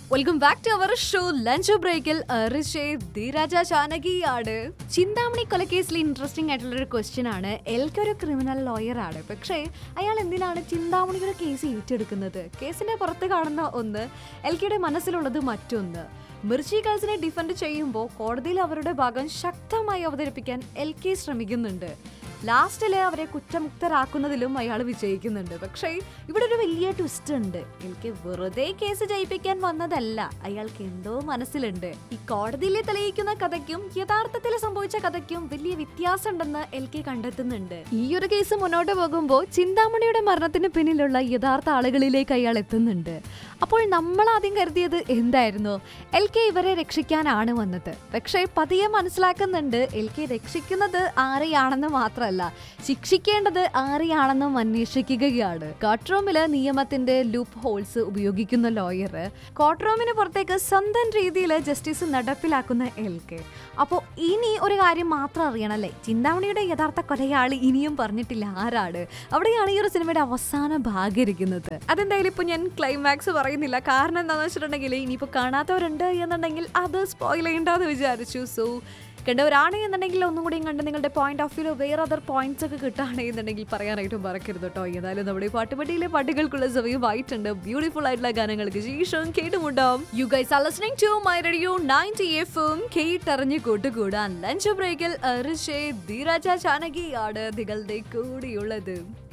welcome back to our show lunch ബ്രേക്കിൽ ധീരാജ ചാനകിയാണ് Chintamani കൊലക്കേസിൽ interesting ആയിട്ടുള്ള ഒരു ക്വസ്റ്റ്യൻ ആണ് എൽക്ക് ഒരു ക്രിമിനൽ ലോയർ ആണ് പക്ഷേ അയാൾ എന്തിനാണ് ചിന്താമണിയുടെ കേസ് ഏറ്റെടുക്കുന്നത് കേസിന്റെ പുറത്ത് കാണുന്ന ഒന്ന് എൽക്കയുടെ മനസ്സിലുള്ളത് മറ്റൊന്ന് മിർച്ചി ഗേൾസിനെ ഡിഫെൻഡ് ചെയ്യുമ്പോൾ കോടതിയിൽ അവരുടെ ഭാഗം ശക്തമായി അവതരിപ്പിക്കാൻ എൽ കെ ശ്രമിക്കുന്നുണ്ട് ലാസ്റ്റില് അവരെ കുറ്റമുക്തരാക്കുന്നതിലും അയാൾ വിജയിക്കുന്നുണ്ട് പക്ഷേ ഇവിടെ ഒരു വലിയ ട്വിസ്റ്റ് ഉണ്ട് എനിക്ക് വെറുതെ കേസ് ജയിപ്പിക്കാൻ വന്നതല്ല അയാൾക്ക് എന്തോ മനസ്സിലുണ്ട് ഈ കോടതിയിൽ തെളിയിക്കുന്ന കഥയ്ക്കും യഥാർത്ഥത്തിൽ സംഭവിച്ച കഥയ്ക്കും വലിയ വ്യത്യാസമുണ്ടെന്ന് എൽ കെ കണ്ടെത്തുന്നുണ്ട് ഈ ഒരു കേസ് മുന്നോട്ട് പോകുമ്പോൾ ചിന്താമണിയുടെ മരണത്തിന് പിന്നിലുള്ള യഥാർത്ഥ ആളുകളിലേക്ക് അയാൾ എത്തുന്നുണ്ട് അപ്പോൾ നമ്മൾ ആദ്യം കരുതിയത് എന്തായിരുന്നു എൽ കെ ഇവരെ രക്ഷിക്കാനാണ് വന്നത് പക്ഷേ പതിയെ മനസ്സിലാക്കുന്നുണ്ട് എൽ കെ രക്ഷിക്കുന്നത് ആരെയാണെന്ന് മാത്രമല്ല ശിക്ഷിക്കേണ്ടത് ആരെയാണെന്നും അന്വേഷിക്കുകയാണ് കോർട്ട് റൂമില് നിയമത്തിന്റെ ലൂപ്പ് ഹോൾസ് ഉപയോഗിക്കുന്ന ലോയർ കോർട്ട് റൂമിന് പുറത്തേക്ക് സ്വന്തം രീതിയിൽ ജസ്റ്റിസ് നടപ്പിലാക്കുന്ന എൽ കെ അപ്പോൾ ഇനി ഒരു കാര്യം മാത്രം അറിയണല്ലേ ചിന്താമണിയുടെ യഥാർത്ഥ കൊലയാളി ഇനിയും പറഞ്ഞിട്ടില്ല ആരാണ് അവിടെയാണ് ഈ ഒരു സിനിമയുടെ അവസാന ഭാഗം ഇരിക്കുന്നത് അതെന്തായാലും ഇപ്പൊ ഞാൻ ക്ലൈമാക്സ് പറയുന്നില്ല കാരണം എന്താണെന്ന് വെച്ചിട്ടുണ്ടെങ്കിൽ ഇനിയിപ്പോൾ കാണാത്തവരുണ്ട് എന്നുണ്ടെങ്കിൽ അത് സ്പോയിൽ ചെയ്യണ്ടെന്ന് വിചാരിച്ചു സോ കണ്ടവരാണ് എന്നുണ്ടെങ്കിൽ ഒന്നും കൂടി കണ്ട് നിങ്ങളുടെ പോയിന്റ് ഓഫ് വ്യൂ വേറെ അതർ പോയിന്റ്സ് ഒക്കെ കിട്ടുകയാണെന്നുണ്ടെങ്കിൽ പറയാനായിട്ട് മറക്കരുത് കേട്ടോ ഏതായാലും നമ്മുടെ ഈ പാട്ടുപെട്ടിയിലെ പാട്ടുകൾക്കുള്ള സമയമായിട്ടുണ്ട് ബ്യൂട്ടിഫുൾ ആയിട്ടുള്ള ഗാനങ്ങൾക്ക് ശേഷം കേട്ടുമുണ്ടാവും you guys are listening to my radio 90 എഫും കേട്ടറിഞ്ഞ് കൂട്ടുകൂടാൻ ലഞ്ച് ബ്രേക്കിൽ അരിഷേ ധീരാജ ചാനകിയാണ് നിങ്ങളുടെ കൂടിയുള്ളത്